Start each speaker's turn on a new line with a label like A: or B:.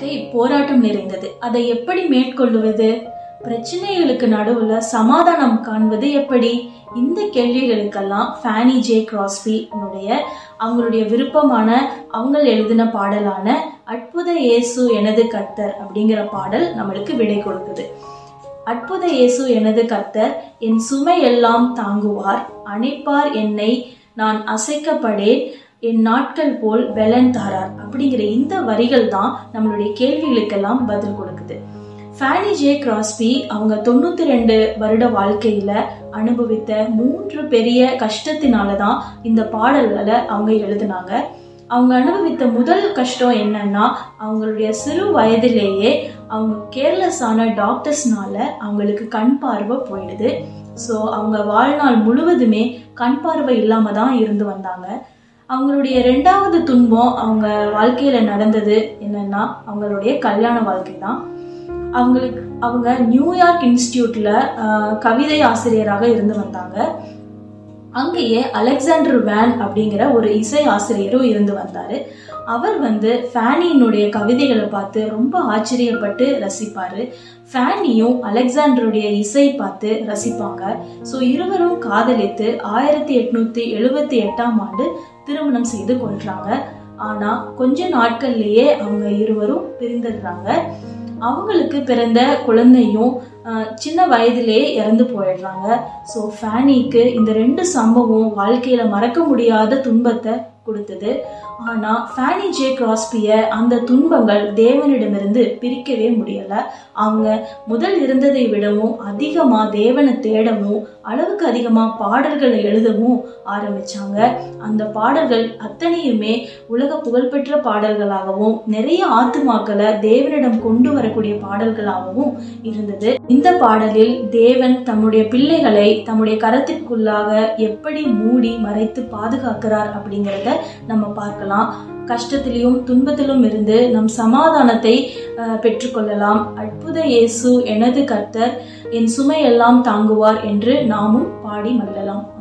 A: வாழ்க்கை போராட்டம் நிறைந்தது அதை எப்படி மேற்கொள்ளுவது பிரச்சனைகளுக்கு நடுவுல சமாதானம் காண்பது எப்படி இந்த கேள்விகளுக்கெல்லாம் ஃபேனி ஜே கிராஸ்பி அவங்களுடைய விருப்பமான அவங்க எழுதின பாடலான அற்புத இயேசு எனது கர்த்தர் அப்படிங்கிற பாடல் நம்மளுக்கு விடை கொடுக்குது அற்புத இயேசு எனது கர்த்தர் என் சுமை எல்லாம் தாங்குவார் அணைப்பார் என்னை நான் அசைக்கப்படேன் என் நாட்கள் போல் பெலன் தாரார் அப்படிங்கிற இந்த வரிகள் தான் நம்மளுடைய கேள்விகளுக்கெல்லாம் பதில் கொடுக்குது ஃபேனி ஜே கிராஸ்பி அவங்க தொண்ணூத்தி ரெண்டு வருட வாழ்க்கையில அனுபவித்த மூன்று பெரிய கஷ்டத்தினால தான் இந்த பாடல்களை அவங்க எழுதினாங்க அவங்க அனுபவித்த முதல் கஷ்டம் என்னன்னா அவங்களுடைய சிறு வயதிலேயே அவங்க கேர்லெஸ் ஆன டாக்டர்ஸ்னால அவங்களுக்கு கண் பார்வை போயிடுது ஸோ அவங்க வாழ்நாள் முழுவதுமே கண் பார்வை இல்லாம தான் இருந்து வந்தாங்க அவங்களுடைய ரெண்டாவது துன்பம் அவங்க வாழ்க்கையில நடந்தது என்னன்னா அவங்களுடைய கல்யாண வாழ்க்கை தான் அவங்களுக்கு அவங்க நியூயார்க் இன்ஸ்டியூட்ல கவிதை ஆசிரியராக இருந்து வந்தாங்க அங்கேயே அலெக்சாண்டர் வேன் அப்படிங்கிற ஒரு இசை ஆசிரியரும் இருந்து வந்தாரு அவர் வந்து ஃபேனியினுடைய கவிதைகளை பார்த்து ரொம்ப ஆச்சரியப்பட்டு ரசிப்பாரு ஃபேனியும் அலெக்சாண்டருடைய இசை பார்த்து ரசிப்பாங்க ஸோ இருவரும் காதலித்து ஆயிரத்தி எட்நூத்தி எழுபத்தி எட்டாம் ஆண்டு திருமணம் செய்து கொள்றாங்க ஆனா கொஞ்ச நாட்கள்லயே அவங்க இருவரும் பிரிந்துடுறாங்க அவங்களுக்கு பிறந்த குழந்தையும் சின்ன வயதிலே இறந்து போயிடுறாங்க ஸோ ஃபேனிக்கு இந்த ரெண்டு சம்பவம் வாழ்க்கையில மறக்க முடியாத துன்பத்தை கொடுத்தது ஆனா ஃபேனி ஜே கிராஸ்பிய அந்த துன்பங்கள் தேவனிடமிருந்து பிரிக்கவே முடியல அவங்க முதல் இருந்ததை விடவும் அதிகமா தேவனை தேடவும் அளவுக்கு அதிகமா பாடல்களை எழுதவும் ஆரம்பிச்சாங்க அந்த பாடல்கள் அத்தனையுமே உலக புகழ்பெற்ற பாடல்களாகவும் நிறைய ஆத்துமாக்களை தேவனிடம் கொண்டு வரக்கூடிய பாடல்களாகவும் இருந்தது இந்த பாடலில் தேவன் தம்முடைய பிள்ளைகளை தம்முடைய கரத்திற்குள்ளாக எப்படி மூடி மறைத்து பாதுகாக்கிறார் அப்படிங்கிறத நம்ம பார்க்கலாம் கஷ்டத்திலும் துன்பத்திலும் இருந்து நம் சமாதானத்தை பெற்றுக்கொள்ளலாம் அற்புத இயேசு எனது கர்த்தர் என் சுமையெல்லாம் தாங்குவார் என்று நாமும் பாடி மகிழலாம்